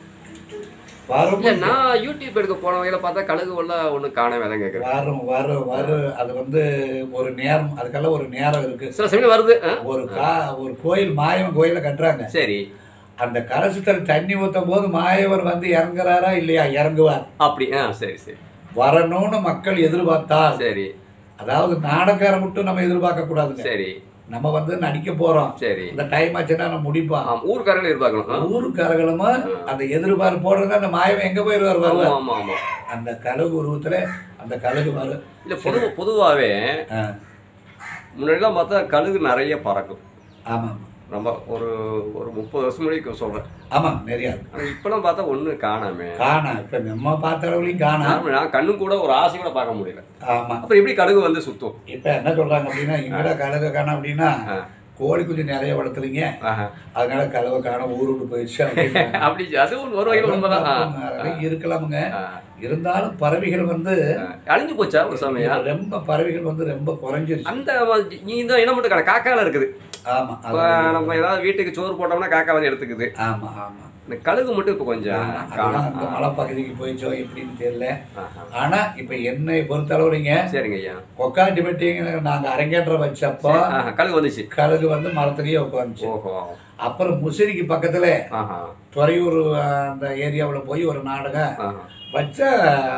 வரும் இல்ல நான் யூடியூப் எடுக்க போன வகையில பார்த்தா கழுகு உள்ள ஒண்ணு காணவே தான் கேட்குறேன் வரும் வரும் வரும் அது வந்து ஒரு நேரம் அதுக்கெல்லாம் ஒரு நேரம் இருக்கு சில சமயம் வருது ஆ? ஒரு கா ஒரு கோயில் மாயவன் கோயில கட்டுறாங்க சரி அந்த கரசுத்தல் தண்ணி ஊத்தும் போது மாயவர் வந்து இறங்குறாரா இல்லையா இறங்குவார் அப்படி ஆ சரி சரி வரணும்னு மக்கள் எதிர்பார்த்தால் சரி அதாவது நாடகாரம் மட்டும் நம்ம எதிர்பார்க்க கூடாதுங்க சரி நம்ம வந்து நடிக்க போறோம் சரி இந்த டைம் ஆச்சுன்னா நம்ம முடிப்போம் ஆமா ஊருக்காரங்களும் எதிர்பார்க்கணும் ஆ? ஊருக்காரர்களும் அந்த எதிர்பார்ப்போடு அந்த மாயவன் எங்க போயிருவார் ஆமா வருவார் ஆமா ஆமா அந்த கழுகு உருவத்துல அந்த கழுகு வரும் இல்ல பொது பொதுவாவே ஆ, முன்னாடிலாம் பார்த்தா கழுகு நிறைய பறக்கும் ஆமா ரொம்ப ஒரு ஒரு முப்பது வருஷம் முன்னாடி சொல்றேன் ஆமா நிறையா இருக்கு ஆனா இப்பெல்லாம் பார்த்தா ஒண்ணு காணாமே காணா இப்ப நம்ம பார்த்த அளவுலையும் காணா நான் நான் கண்ணு கூட ஒரு ஆசை கூட பார்க்க முடியல ஆமா அப்புறம் எப்படி கடுகு வந்து சுத்தும் இப்ப என்ன சொல்றாங்க அப்படின்னா இங்கட கழுக காணா அப்படின்னா ஆ. கோழி குஞ்சு நிறைய வளர்த்துறீங்க ஆஹா. அதனால கழுவை காண ஊரு விட்டு போயிடுச்சு அப்படிங்கிறாங்க. அப்படி அது ஒரு ஒரு வகையில் உண்மைதான் ஆ. அதெல்லாம் இருக்கலாமுங்க ஆ. இருந்தாலும் பறவைகள் வந்து ஆ. அழிஞ்சு போச்சா ஒரு சமயம் ரொம்ப பறவைகள் வந்து ரொம்ப குறைஞ்சிருச்சு அந்த ம- நீ இந்த இனம் மட்டும் கிடையாது காக்கால இருக்குது ஆமா இப்போ அது- நம்ம ஏதாவது வீட்டுக்கு சோறு போட்டோம்னா காக்கா வந்து எடுத்துக்குது ஆமா ஆமா இந்த கழுகு மட்டும் இப்போ கொஞ்சம் ஆமா, காணும் அதெல்லாம் அந்த மலைப்பகுதிக்கு போயிச்சோ எப்படின்னு தெரியல ஆஹா. ஆனா இப்ப என்னை பொறுத்தளவுலைங்க சரிங்க ஐயா கொக்காண்டி பெட்டிங்க நாங்க அரங்கேற்றம் வச்சப்போ ஆஹா, கழுகு வந்துச்சு கழுகு வந்து மரத்துலயே உட்காந்துச்சு ஓஹோ அப்புறம் முசிறிக்கு பக்கத்துல ஆஹா துறையூர் அஹ், அந்த ஏரியாவுல போய் ஒரு நாடகம் ஆஹா வச்சா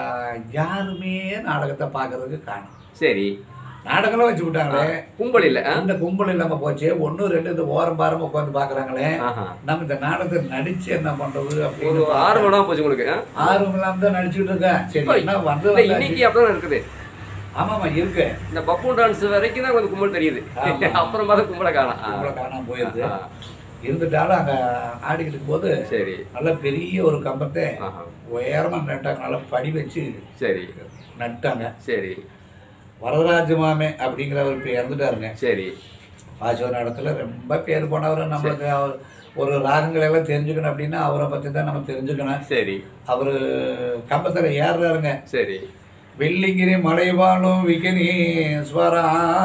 யாருமே நாடகத்தை பார்க்கறதுக்கு காணும் சரி நாடகம்லாம் வச்சு விட்டாங்களே கும்பல் இல்லை ஆ? இந்த கும்பல் இல்லாம போச்சு ஒண்ணு ரெண்டு இந்த ஓரம் பாரம் உட்காந்து பாக்குறாங்களே ஆஹா நம்ம இந்த நாடகத்தை நடிச்சு என்ன பண்றது ஒரு அப்படின்னு ஆறு மணி நேரம் போச்சு உங்களுக்கு ஆ? ஆர்வம் இல்லாம தான் நடிச்சுட்டு இருக்கேன் சரி இப்ப என்ன வந்து இல்ல, வந்தாச்சு. இன்னைக்கு அப்படிதான் இருக்குது ஆமாமா இருக்கு இந்த பப்பு டான்ஸ் வரைக்கும் தான் கொஞ்சம் கும்பல் தெரியுது ஆமா. அப்புறம் பார்த்தா கும்பலை காணும் ஆ. கும்பலை காணாம போயிருது ஆ. இருந்துட்டாலும் அங்க ஆடிக்கிட்டு இருக்கும்போது சரி நல்ல பெரிய ஒரு கம்பத்தை ஆஹா உயரமா நட்டாங்க நல்லா படி வச்சு சரி நட்டாங்க சரி வரதராஜ மாமே அப்படிங்கிறவர் இப்போ இறந்துட்டாருங்க சரி பாசவர் இடத்துல ரொம்ப பேர் போனவர் நம்மளுக்கு அவர் ஒரு ராகங்கள் எல்லாம் தெரிஞ்சுக்கணும் அப்படின்னா அவரை பற்றி தான் நம்ம தெரிஞ்சுக்கணும் சரி அவர் கம்பத்தில் ஏறுறாருங்க சரி வெள்ளிங்கிரி மலைவாழும் விகனீஸ்வரா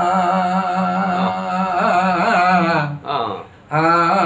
ஆ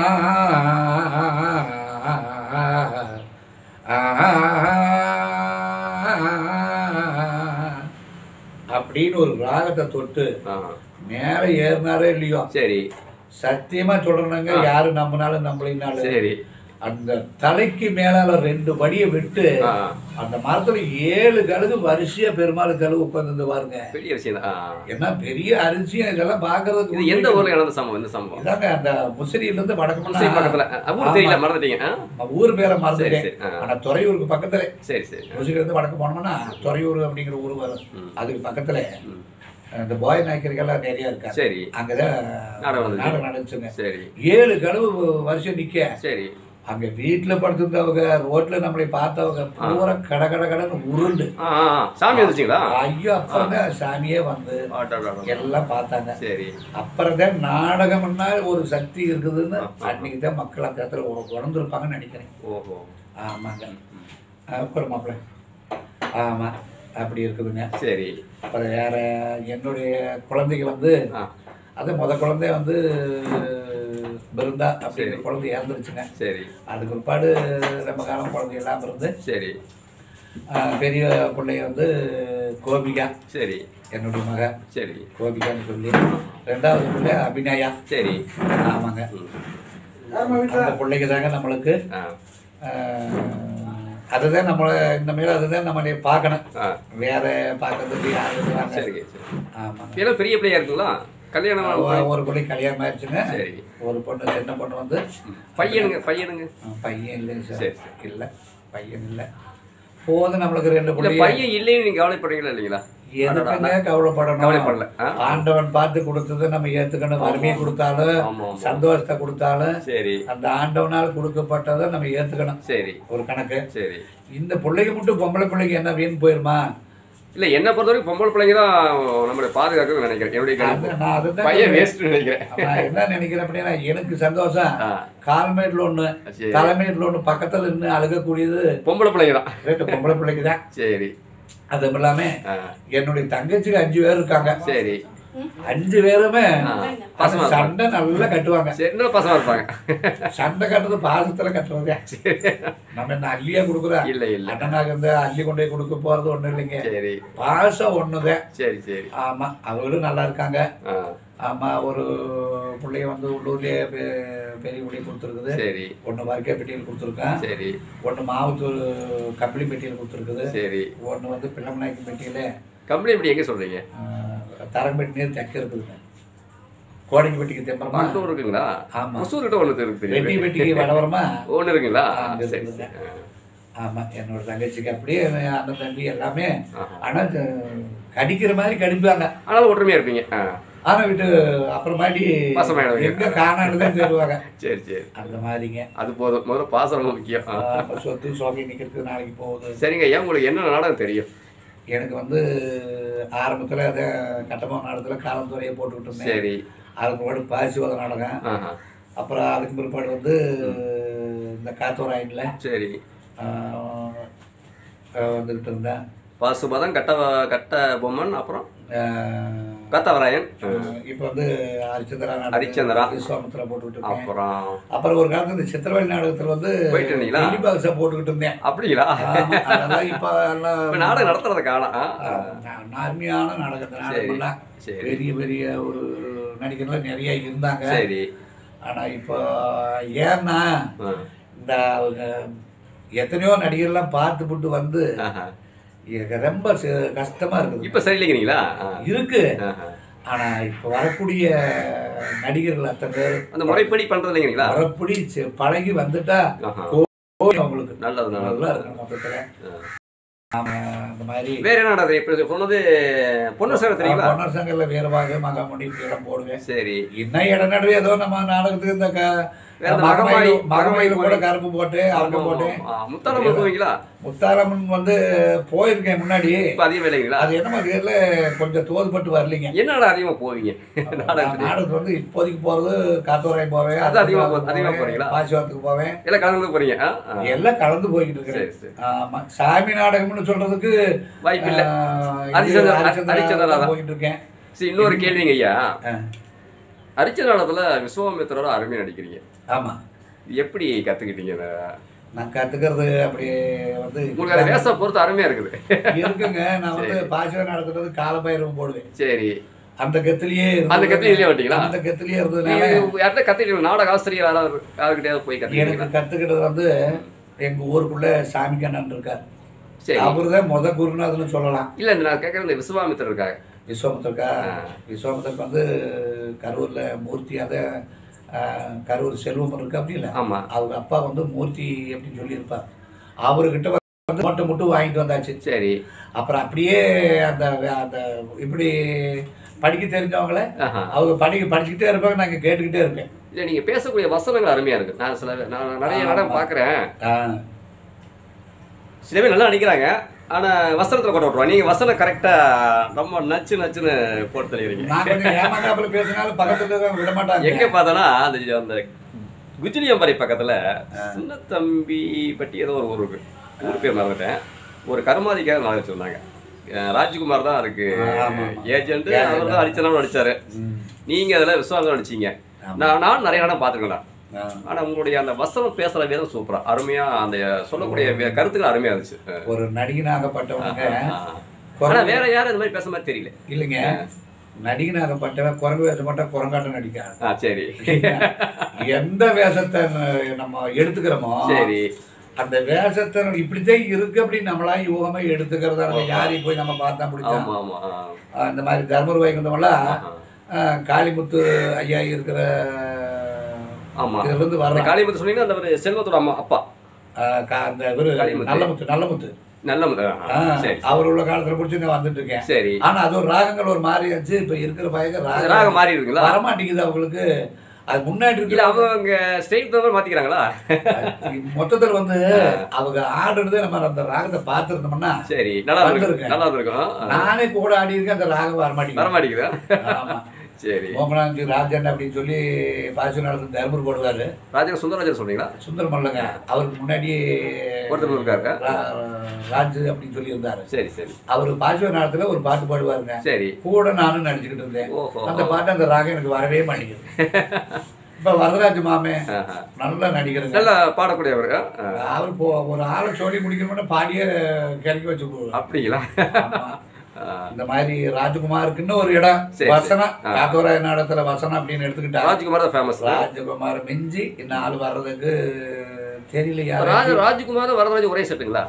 அப்படின்னு ஒரு ராகத்தை தொட்டு ஆ மேலே ஏறினாரே இல்லையோ சரி சத்தியமா சொல்றேனுங்க யாரு நம்பினாலும் நம்பலினாலும் சரி அந்த தலைக்கு மேலால ரெண்டு படியை விட்டு ஆ, அந்த மரத்துல ஏழு கழுகு வரிசையா பெருமாள் கழுகு உட்கார்ந்து பாருங்க பெரிய விஷயம் தான் ஆ. என்ன பெரிய அரிசியம் இதெல்லாம் பாக்குறதுக்கு இது எந்த ஊர்ல நடந்த சம்பவம் இந்த சம்பவம் இதாங்க அந்த முசிறியில இருந்து வடக்கு முசிறி பக்கத்துல ஆ, ஊர் தெரியல மறந்துட்டீங்க ஆ? நம்ம ஊர் பேரை சரி மறந்துட்டேன் சரி ஆ, ஆனா துறையூருக்கு பக்கத்துல சரி சரி ஆ. முசிறில இருந்து வடக்கு போனோம்னா துறையூர் அப்படிங்கிற ஊர் வரும் ம், அதுக்கு பக்கத்துல ம். இந்த போய் நாய்க்கர்கள்லாம் நிறைய இருக்காங்க சரி அங்கதான் நாடகம் நடந்துச்சு. நாடகம் நடந்துச்சுங்க சரி ஏழு கழுவு வருஷம் நிக்க சரி அங்க வீட்டுல படுத்திருந்தவங்க ரோட்ல நம்மளை பார்த்தவங்க பூரா கட கட கடன்னு உருண்டு ஆ ஆ, ஆ. சாமி வந்துச்சுங்களா ஐயோ அப்புறம் தான் சாமியே வந்து ஆட்டாடாடா. எல்லாம் பார்த்தாங்க சரி அப்புறம் தான் நாடகம்னா ஒரு சக்தி இருக்குதுன்னு அன்னைக்கு தான் மக்கள் அந்த இடத்துல உ- உணர்ந்திருப்பாங்கன்னு நினைக்கிறேன் ஓஹோ ஆமாங்க அப்புறம் மாப்பிள்ள ஆமா அப்படி இருக்குதுங்க சரி அப்புறம் வேற என்னுடைய குழந்தைங்க வந்து ஆ அது முத குழந்தை வந்து பிருந்தா அப்படிங்கிற குழந்தை இறந்துருச்சுங்க சரி அதுக்கு பிற்பாடு ரொம்ப காலம் குழந்தை எல்லாம் இருந்து சரி ஆஹ், பெரிய பிள்ளைய வந்து கோபிகா சரி என்னுடைய மக சரி கோபிகான்னு சொல்லி ரெண்டாவது பிள்ளை அபிநயா சரி ஆமாங்க ம். அந்த பிள்ளைக்கு தாங்க நம்மளுக்கு ஆ ஆஹ், அதுதான் நம்மளை இந்த மேல அதுதான் நம்மளை பார்க்கணும் ஆ வேற பார்க்கறதுக்கு யாரும் இருக்கிறாங்க சரிங்க சரி ஆமாங்க எல்லாம் பெரிய பிள்ளையா இருக்குங்களா கல்யாணம் ஒ- ஒரு பிள்ளை கல்யாணம் ஆயிடுச்சுங்க சரி ஒரு பொண்ணு சின்ன பொண்ணு வந்து பையனுங்க பையனுங்க ஆஹ், பையன் இல்லைங்க சரி, சார் இல்லை பையன் இல்லை போதும் நம்மளுக்கு ரெண்டு இல்ல பிள்ளை பையன் இல்லைன்னு நீங்க கவலைப்படுறீங்களா இல்லைங்களா எதுக்குங்க கவலைப்படணும் கவலைப்படல ஆ? ஆண்டவன் பார்த்து கொடுத்தது நம்ம ஏத்துக்கணும் வறுமையை கொடுத்தாலும் ஆமா ஆமா சந்தோஷத்தை கொடுத்தாலும் சரி அந்த ஆண்டவனால் கொடுக்கப்பட்டதை நம்ம ஏத்துக்கணும் சரி ஒரு கணக்கு சரி இந்த பிள்ளைக்கு மட்டும் பொம்பளை பிள்ளைக்கு என்ன வீண் போயிருமா இல்ல என்ன பொறுத்த வரைக்கும் பொம்பளை பிள்ளைங்க தான் நம்மளை பாதுகாக்க நினைக்கிறேன் என்னுடைய அது கணிப்பு நான் அதுதான் பையன் வேஸ்ட் நினைக்கிறேன் நான் என்ன நினைக்கிறேன் அப்படின்னா எனக்கு சந்தோஷம் ஆ, கால்மேட்ல ஒண்ணு சரி தலைமேட்ல ஒண்ணு பக்கத்துல நின்று அழுகக்கூடியது பொம்பளை பிள்ளைங்க தான் ரெண்டு பொம்பளை பிள்ளைக்கு தான் சரி அதுவும் இல்லாம ஆ, என்னுடைய தங்கச்சிக்கு அஞ்சு பேர் இருக்காங்க சரி அஞ்சு பேருமே ஆ, அந்த பாசமா இருப்பாங்க சண்டை நல்லா கட்டுவாங்க சரி இன்னும் பசமா இருப்பாங்க சண்டை கட்டுறது பாசத்துல கட்டுறதே சரி நம்ம என்ன அள்ளியா கொடுக்குறா இல்ல இல்ல அண்ணனாக இருந்தா அள்ளி கொண்டு போய் கொடுக்க போறது ஒண்ணும் இல்லைங்க சரி பாசம் ஒண்ணுதான் சரி சரி ஆமா அவங்களும் நல்லா இருக்காங்க ஆ, ஆமா ஒரு பிள்ளைய வந்து உள்ளூர்லயே பெ- பெரிய பிள்ளைய கொடுத்துருக்குது சரி ஒன்று வர்க்கப்பட்டியில் கொடுத்துருக்கேன் சரி ஒன்று மாவத்தூர் கம்பளிப்பட்டியில் கொடுத்துருக்குது சரி ஒன்று வந்து பிள்ளமநாயக்கம் பெட்டியில் கம்பெனி இப்படி எங்க சொல்றீங்க தரம்பட்டி நீர் தெக்க இருக்குதுங்க கோடிங்கப்பட்டிக்கு தெம்பரமா மருத்துவம் இருக்குங்களா ஆமா முசூர் கிட்ட ஒண்ணு இருக்கு வெட்டி தெரியும் வெட்டிக்கு வடவரமா ஒண்ணு இருக்குங்களா அங்க சரி இருக்குதுங்க. சரி ஆமா என்னோட தங்கச்சிக்கு அப்படியே என் அண்ணன் தம்பி எல்லாமே ஆஹா. ஆனா த- கடிக்கிற மாதிரி கடிப்பாங்க ஆனாலும் ஒற்றுமையா இருப்பீங்க ஆ, ஆனா விட்டு அப்புறமாடி பாசமாயிடுவீங்க. எங்க காணான்னு தான் தேடுவாங்க சரி சரி அந்த மாதிரிங்க அது போதும் முதல்ல பாசம் ரொம்ப முக்கியம் ஆ. ஆமா, சொத்து சோகை நிக்கிறதுக்கு நாளைக்கு போகுது சரிங்க ஐயா உங்களுக்கு என்ன நாடகம் தெரியும் எனக்கு வந்து ஆரம்பத்துல அதை கட்டமான நாடகத்துல காலந்துறையை போட்டுக்கிட்டு இருந்தேன் சரி அதுக்கு முன்னாடி பாசிவத நாடகம் ஆஹா. அப்புறம் அதுக்கு பிற்பாடு வந்து இந்த காத்தோராயின்ல சரி வந்துக்கிட்டு இருந்தேன் பாசுபதம் கட்ட கட்ட பொம்மன் அப்புறம் ஆஹ், கத்தவராயன் இப்போ வந்து ஹரிச்சந்திரா ஹரிச்சந்திரா. விஸ்வாமித்ரா போட்டுக்கிட்டு இருக்கேன் அப்புறம் அப்புறம் ஒரு காலத்துல இந்த சித்திரவேல் நாடகத்துல வந்து போயிட்டு இருந்தீங்களா? டெல்லி பாக்ஸா போட்டுக்கிட்டு இருந்தேன் அப்படிங்களா ஆமா, அதெல்லாம் இப்ப எல்லாம் இப்ப நாடகம் நடத்துறத காணோம் ஆ? ஆஹ், நார்மையான நாடகத்தை நாடகம்லாம் சரி பெரிய பெரிய ஒரு நடிகர்லாம் நிறைய இருந்தாங்க சரி ஆனா இப்போ ஏன்னா ஆ. இந்த அவங்க எத்தனையோ நடிகர்லாம் பார்த்துப்புட்டு வந்து ஆஹா. எனக்கு ரொம்ப ச- கஷ்டமா இருக்குது இப்ப சரியில்லைங்கிறீங்களா ஆ. இருக்கு ஆஹா. ஆனா இப்போ வரக்கூடிய நடிகர்கள் அத்தனை பேர் அந்த முறைப்படி பண்றது இல்லைங்கிறீங்களா வரப்படி செ- பழகி வந்துட்டா ஆஹா. போய் அவங்களுக்கு நல்லது நல்லது நல்லா இருக்கணும் மொத்தத்துல ஆ. ஆமா அந்த மாதிரி வேற என்ன நாடகம் இப்ப சொன்னது பொண்ணு சேர தெரியுங்களா பொன்னர் சங்கர்ல வீரபாக மகாமணி இப்படி எல்லாம் போடுவேன் சரி இன்னும் இட நடுவே ஏதோ நம்ம நாடகத்துக்கு இந்த க- வேற இந்த மகமாயி மகமாயி- மகமாயில கூட மகமாயி கருப்பு போட்டு அலக்க போட்டு முத்தாளம் போவீங்களா முத்தாரம்மன் வந்து போயிருக்கேன் முன்னாடி இப்ப அதிகம் இல்லைங்களா அது என்னமோ தெரியல கொஞ்சம் தோதுபட்டு வரலைங்க என்னடா அதிகமா போவீங்க நாடகத்துக்கு நாடகத்துக்கு வந்து இப்போதைக்கு போறது காத்தோராய் போவேன் அது அதிகமா போ- போவேன், அதிகமா போறீங்களா? பாசிவாரத்துக்கு போவேன் எல்லாம் கலந்து போறீங்க ஆ? ஆ. எல்லாம் கலந்து போய்கிட்டு இருக்கிறேன் சரி சரி ஆமா சாமி நாடகம்னு சொல்றதுக்கு வாய்ப்பு இல்ல ஆஹ், இது ஹரிச்சந்திரா- ஹரிச்சந்திரா ஹரிச்சந்திரா தான். போயிட்டு இருக்கேன் சரி இன்னொரு கேள்விங்க ஐயா ஆ, அரிச்ச நாடகத்துல விஸ்வாமித்திரோட அருமையா நடிக்கிறீங்க ஆமா இது எப்படி கத்துக்கிட்டீங்க இத? நான் கத்துக்கிறது அப்படி வந்து உங்களுக்கு அந்த வேஷம் பொறுத்து அருமையா இருக்குது இருக்குங்க நான் வந்து பாசிவ நடத்துறது காலபைரவம் போடுவேன் சரி அந்த கெத்துலயே இருந்தது. அந்த கெத்துல இதுலயே வந்துட்டீங்களா? அந்த கெத்துலயே இருந்ததுனால நீங்க யார்கிட்ட கத்துக்கிட்டீங்க நாடக ஆசிரியர் யாராவது யாருக்கிட்டயாவது போய் எனக்கு கத்துக்கிட்டீங்களா கத்துக்கிட்டது வந்து எங்க ஊருக்குள்ள சாமி கண்ணன் இருக்கார் சரி அவருதான் முத குருநாதன்னு சொல்லலாம் இல்ல இந்த நான் கேட்கறது இந்த விஸ்வாமித்திரர் இருக்காங்க விஸ்வாமித்திரக்கா விஸ்வாமித்திரக்கு வந்து கரூர்ல மூர்த்தியாக கரூர் செல்வம் இருக்கு அப்படி இல்லை ஆமா அவங்க அப்பா வந்து மூர்த்தி அப்படின்னு சொல்லியிருப்பார் அவர்கிட்ட வந்து மட்டும் மட்டும் வாங்கிட்டு வந்தாச்சு சரி அப்புறம் அப்படியே அந்த அந்த இப்படி படிக்க தெரிஞ்சவங்கள ஆஹா அவங்க படிக்க படிச்சுக்கிட்டே இருப்பாங்க நாங்கள் கேட்டுக்கிட்டே இருப்பேன் இல்ல நீங்க பேசக்கூடிய வசனங்கள் அருமையா இருக்கு நான் சில நான் நிறைய நாடகம் பாக்குறேன் ஆ, சில பேர் நல்லா நடிக்கிறாங்க ஆனா வசனத்துல கொண்டு விட்டுருவாங்க நீங்க வசனம் கரெக்டா ரொம்ப நச்சு நச்சுன்னு போட்டு தள்ளிடுறீங்க நான் கொஞ்சம் ஏமாந்தாப்புல பேசினாலும் பக்கத்துல இருக்கவங்க விட மாட்டாங்க எங்க பார்த்தோன்னா அந்த அந்த குஜிலியம்பரை பக்கத்துல சின்ன தம்பி பட்டி ஏதோ ஒரு ஊர் இருக்கு ஊர் பேர் மறந்துட்டேன் ஒரு கருமாதிக்காக நாளை சொன்னாங்க அஹ் ராஜ்குமார் தான் இருக்கு ஆமா. ஏஜென்ட் அவர் தான் அடிச்சனாலும் அடிச்சாரு ம். நீங்க அதுல விஸ்வாசம் அடிச்சீங்க ஆமா. நான் நான் நிறைய இடம் பார்த்துருக்கலாம் ஆ. ஆனா உங்களுடைய அந்த வசனம் பேசுற விதம் சூப்பரா அருமையா அந்த சொல்லக்கூடிய வே- கருத்துக்கள் அருமையா இருந்துச்சு ஒரு நடிகனாகப்பட்டவங்க ஆனா வேற யாரும் இந்த மாதிரி பேச மாதிரி தெரியல இல்லைங்க நடிகனாகப்பட்டவன் குரங்கு வேஷம் மட்டும் குரங்காட்டம் நடிக்காது ஆ சரி எந்த வேஷத்தை ந- நம்ம எடுத்துக்கிறோமோ சரி அந்த வேஷத்தை இப்படித்தான் இருக்கு அப்படின்னு நம்மளா யூகமா எடுத்துக்கிறதா நம்ம யாரையும் போய் நம்ம பார்த்தா பிடிச்சோம் ஆமா ஆமா ஆ. இந்த மாதிரி தர்மர் வைகுந்தமெல்லாம் ஆஹா. ஆஹ், காளிமுத்து ஐயா இருக்கிற ஆமா இதுல இருந்து அந்த வர்ற காளிமுத்து சொன்னீங்கன்னா அந்த ஒரு செல்வத்தோட அம்மா அப்பா ஆஹ், கா- அந்த இவரு காளிமுத்து. நல்லமுத்து நல்லமுத்து நல்ல முத்து. ஆஹா. ஆஹ், சரி அவர் உள்ள காலத்துல பிடிச்சி நான் வந்துட்டு இருக்கேன் சரி ஆனா அது ஒரு ராகங்கள் ஒரு மாதிரி இருந்துச்சு இப்ப இருக்கிற பையங்க அது ராகம் ராகம் மாறி இருக்குங்களா வரமாட்டேங்குது அவங்களுக்கு அது முன்னாடி இல்ல இருக்கிற அவங்க ஸ்டேட் தவிர மாத்திக்கிறாங்களா மொத்தத்துல வந்து அவங்க ஆடுறதே நம்ம அந்த ராகத்தை பார்த்துருந்தோம்னா சரி நல்லா இருக்கு வந்திருக்கேன். நல்லா இருந்திருக்கும் ஆ. நானே கூட ஆடி இருக்கேன் அந்த ராகம் வரமாட்டேங்குது வர மாட்டேங்குதா ஆமா சரி மோகனாஞ்சி ராஜன் அப்படின்னு சொல்லி பாசி நடந்து தர்மர் போடுவாரு ராஜன் சுந்தரராஜன் சொன்னீங்களா சுந்தரம் மல்லங்க அவருக்கு முன்னாடி ஒருத்தர் இருக்காரு ரா- ராஜு அப்படின்னு சொல்லி இருந்தாரு சரி சரி அவர் பாசிவ நேரத்துல ஒரு பாட்டு பாடுவாருங்க சரி கூட நானும் நடிச்சுக்கிட்டு இருந்தேன் ஓஹோ அந்த பாட்டு அந்த ராகம் எனக்கு வரவே மாட்டேங்குது இப்ப வரதராஜ் மாமே ஆஹா. நல்ல நடிகருங்க நல்லா பாடக்கூடியவர் ஆ. அவர் போ ஒரு ஆளை சொல்லி முடிக்கணும்னா பாடியே கிடைக்க வச்சு போடுவார். அப்படிங்களா ஆமா. ஆ. இந்த மாதிரி ராஜகுமாருக்குன்னு ஒரு இடம் சரி, வசனம் ஆ. காத்தோராய நாடத்துல வசனம் அப்படின்னு எடுத்துக்கிட்டா ராஜ்குமார் தான் ஃபேமஸ் ராஜகுமார் மிஞ்சி இன்னும் ஆள் வர்றதுக்கு தெரியல யாரு ராஜ ராஜ்குமார் வரதராஜ் ஒரே செட்டுங்களா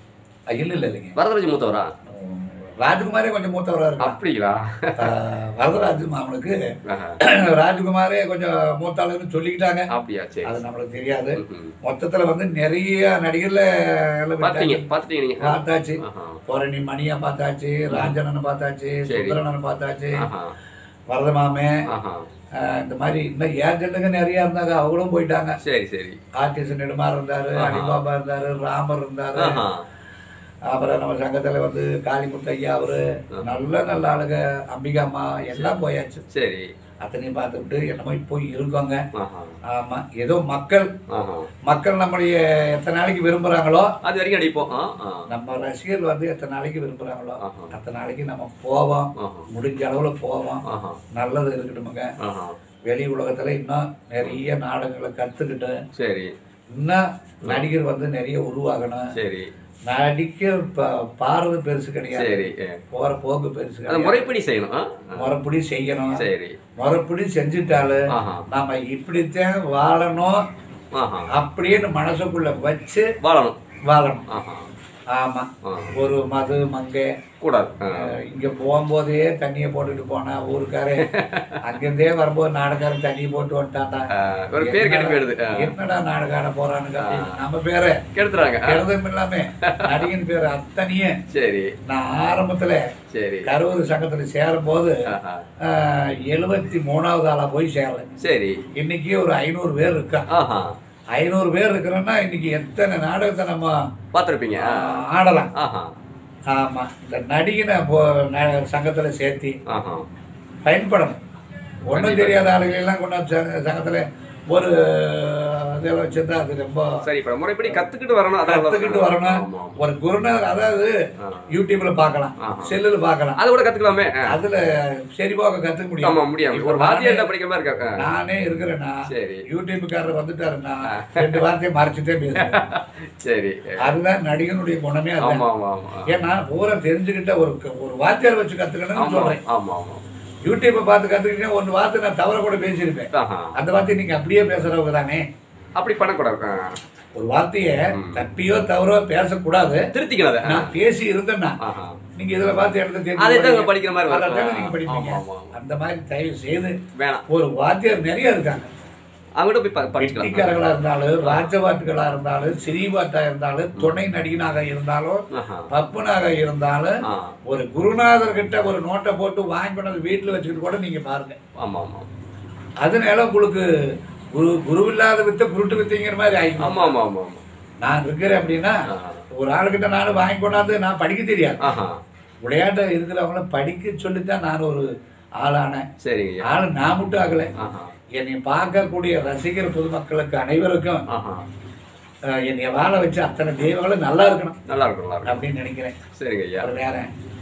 இல்ல இல்ல இல்லைங்க வரதராஜ் மூத்தவரா ராஜகுமாரே கொஞ்சம் மூத்தவரா இருக்கான் அப்படிங்களா ஆஹ் வரதராஜ் மாமனுக்கு ஆஹா. ராஜகுமாரே கொஞ்சம் மூத்தாளுன்னு சொல்லிக்கிட்டாங்க அப்படியா சரி அது நம்மளுக்கு தெரியாது ம். மொத்தத்துல வந்து நிறைய நடிகர்ல எல்லாம் பாத்தீங்க விட்டாச்சு. பாத்துட்டீங்க நீங்க பார்த்தாச்சு ஆஹா. பூரணி மணியா பார்த்தாச்சு ராஜனனை பார்த்தாச்சு சரி. சுந்தரனனை பார்த்தாச்சு ஆஹா. வரதமாமே ஆஹா. ஆஹ் இந்த மாதிரி இன்னும் ஏஜென்ட்டுங்க நிறைய இருந்தாங்க அவங்களும் போயிட்டாங்க சரி சரி ஆர்டிஸ்ட் நெடுமார் இருந்தாரு ஆஹா. அலிபாபா இருந்தாரு ராமர் இருந்தாரு ஆஹா. அப்புறம் நம்ம சங்கத்துல வந்து காளிமுத்து ஐயா அவரு நல்ல நல்ல ஆளுங்க அம்பிகாமா எல்லாம் போயாச்சு சரி அத்தனையும் பார்த்துக்கிட்டு என்னமோ போய் இருக்கோங்க ஆஹா. ஆமா ஏதோ மக்கள் ஆஹா. மக்கள் நம்மளுடைய எத்தனை நாளைக்கு விரும்புறாங்களோ அது வரைக்கும் அடிப்போம் ஆ, ஆ. நம்ம ரசிகர்கள் வந்து எத்தனை நாளைக்கு விரும்புறாங்களோ ஆஹா. அத்தனை நாளைக்கு நம்ம போவோம் ஆஹா. முடிஞ்ச அளவுல போவோம் ஆஹா. நல்லது இருக்கட்டுமுங்க ஆஹா. வெளி உலகத்துல இன்னும் நிறைய நாடகங்களை கத்துக்கிட்டு சரி இன்னும் நடிகர் வந்து நிறைய உருவாகணும் சரி நடிக்க ப- பாடுறது பெருசு கிடையாது சரி ஏ. போற போக்கு பெருசு அதை கிடையாது முறைப்படி செய்யணும் ஆ? ஆ. முறைப்படி செய்யணும் சரி முறைப்படி செஞ்சுட்டாலும் ஆஹா. நம்ம இப்படித்தான் வாழணும் ஆஹா. அப்படின்னு மனசுக்குள்ள வச்சு வாழணும் வாழணும் ஆஹா. ஆமா ஆ. ஒரு மது மங்கை கூடாது ஆ. அஹ், இங்க போகும்போதே தண்ணியை போட்டுட்டு போனா ஊருக்காரே அங்கிருந்தே வரும்போது நாடகாரன் தண்ணியை போட்டு வந்துட்டான்டா ஆ, ஒரு பேர் கெட்டு போயிடுது ஆ. என்னடா நாடகார போறானுங்க அப்படின்னு நம்ம பேரு கெடுத்துறாங்க ஆ. எழுதும் இல்லாம நடிகன் பேரு அத்தனையே சரி நான் ஆரம்பத்துல சரி கரூர் சங்கத்துல சேரும் போது ஆஹா. எழுபத்தி மூணாவது ஆளா போய் சேரல சரி இன்னைக்கு ஒரு ஐநூறு பேர் இருக்கா ஆஹா ஐநூறு பேர் இருக்கிறோன்னா இன்னைக்கு எத்தனை நாடகத்தை நம்ம பார்த்துருப்பீங்க ஆஹ், ஆடலாம் ஆஹா ஆமா இந்த நடிகனை போ ந- சங்கத்துல சேர்த்தி ஆஹா பயன்படணும் ஒன்றும் தெரியாத ஆளுகளை எல்லாம் கொண்டாந்து சங்க- சங்கத்துல ஒரு இதெல்லாம் வச்சிருந்தா அது ரொம்ப சரி இப்ப முறைப்படி கத்துக்கிட்டு வரணும் அதான் கத்துக்கிட்டு வரணும் ஆமா, ஆமா. ஒரு குருநாதர் அதாவது ஆ. யூடியூப்ல பார்க்கலாம் ஆஹா. செல்லுல பார்க்கலாம் அது கூட கத்துக்கலாமே ஆ. அதுல சரி போக கத்துக்க முடியும் ஆமா முடியாது இப்ப ஒரு வாத்தியார் நானே- படிக்கிற மாதிரி இருக்காரு ஆ. நானே இருக்கிறேன்னா சரி யூடியூப்காரர் வந்துட்டாருன்னா ரெண்டு வார்த்தையை மறைச்சிட்டே பேசுவேன் சரி அதுதான் நடிகனுடைய குணமே ஆமா அதுதான் ஆமா ஆமா ஏன்னா பூரா தெரிஞ்சுக்கிட்ட ஒரு ஒரு வாத்தியார் வச்சு கத்துக்கணும்னு ஆமா சொல்றேன் ஆமா ஆமா யூடியூப்பை பார்த்து கற்றுக்கிட்டேன் ஒன்று வார்த்தை நான் தவற கூட பேசியிருப்பேன் ஆஹா அந்த வார்த்தையை நீங்கள் அப்படியே பேசுகிறவங்க தானே அப்படி பண்ணக்கூடாது ஆ. ஒரு வார்த்தையை தப்பியோ தவறோ பேசக்கூடாது திருத்திக்கணும் அதை நான் பேசி இருந்தேன்னா ஆஹா நீங்க இதுல பார்த்து எடுத்து அதை தான் தெரிஞ்சு படிக்கிற மாதிரி வரும். அதைத்தானே நீங்க படிப்பீங்க ஆமா, ஆமா, ஆமா. அந்த மாதிரி தயவு செய்து வேணாம் ஒரு வாத்தியார் நிறைய இருக்காங்க அவங்ககிட்ட போய் ப- படிச்சுக்கலாம் வெட்டிக்காரர்களா இருந்தாலும் ராஜபாட்டுகளா இருந்தாலும் சிறிபாட்டா இருந்தாலும் துணை நடிகனாக இருந்தாலும் ஆஹா பப்புனாக இருந்தாலும் ஆ ஒரு குருநாதர் கிட்ட ஒரு நோட்டை போட்டு வாங்கி கொண்டு வந்து வீட்டுல வச்சுக்கிட்டு கூட நீங்க பாருங்க ஆமா ஆமா அதனால உங்களுக்கு குரு குருவில்லாத வித்த குருட்டு வித்தைங்கிற மாதிரி ஆயிடும் ஆமா ஆமா ஆமா ஆமா நான் இருக்கிறேன் அப்படின்னா ஆஹா. ஒரு ஆளுகிட்ட நானும் வாங்கி கொண்டாந்து நான் படிக்க தெரியாது ஆஹா விளையாட்டு இருக்கிறவங்கள படிக்க சொல்லித்தான் நான் ஒரு ஆளானேன் சரிங்க ஆளு நான் மட்டும் ஆகலை ஆஹா என்னை பார்க்கக்கூடிய ரசிகர் பொதுமக்களுக்கு அனைவருக்கும் ஆஹா அஹ், என்னை வாழ வச்ச அத்தனை தெய்வங்களும் நல்லா இருக்கணும் நல்லா இருக்கும் நல்லா இருக்கும் அப்படின்னு நினைக்கிறேன் சரிங்க ஐயா அப்புறம் வேற